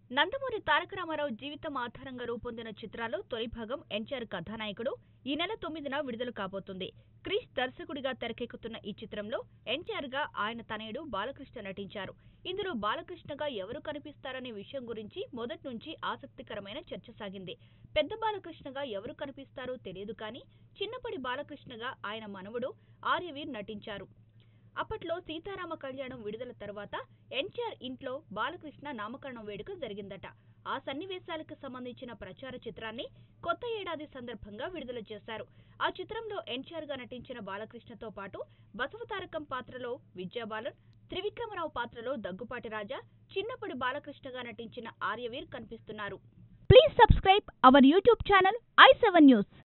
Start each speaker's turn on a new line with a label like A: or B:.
A: నందమూరి తారక రామారావు జీవితం ఆధారంగా రూపొందిన చిత్రాల్లో తొలి భాగం ఎన్టీఆర్ కథానాయకుడు ఈ నెల తొమ్మిదిన విడుదల కాబోతుంది క్రిష్ దర్శకుడిగా తెరకెక్కుతున్న ఈ చిత్రంలో ఎన్టీఆర్ గా ఆయన తనయుడు బాలకృష్ణ నటించారు ఇందులో బాలకృష్ణగా ఎవరు కనిపిస్తారనే విషయం గురించి మొదటి నుంచి ఆసక్తికరమైన చర్చ సాగింది పెద్ద బాలకృష్ణగా ఎవరు కనిపిస్తారో తెలియదు కానీ చిన్నప్పటి బాలకృష్ణగా ఆయన మనవడు ఆర్యవీర్ నటించారు అప్పట్లో సీతారామ కళ్యాణం విడుదల తర్వాత ఎన్టీఆర్ ఇంట్లో బాలకృష్ణ నామకరణం వేడుక జరిగిందట ఆ సన్నివేశాలకు సంబంధించిన ప్రచార చిత్రాన్ని కొత్త ఏడాది సందర్భంగా విడుదల చేశారు ఆ చిత్రంలో ఎన్టీఆర్ గా నటించిన బాలకృష్ణతో పాటు బసవతారకం పాత్రలో విద్యాబాలన్ త్రివిక్రమరావు పాత్రలో దగ్గుపాటి రాజా చిన్నప్పటి బాలకృష్ణగా నటించిన ఆర్యవీర్ కనిపిస్తున్నారు please subscribe our YouTube channel I seven news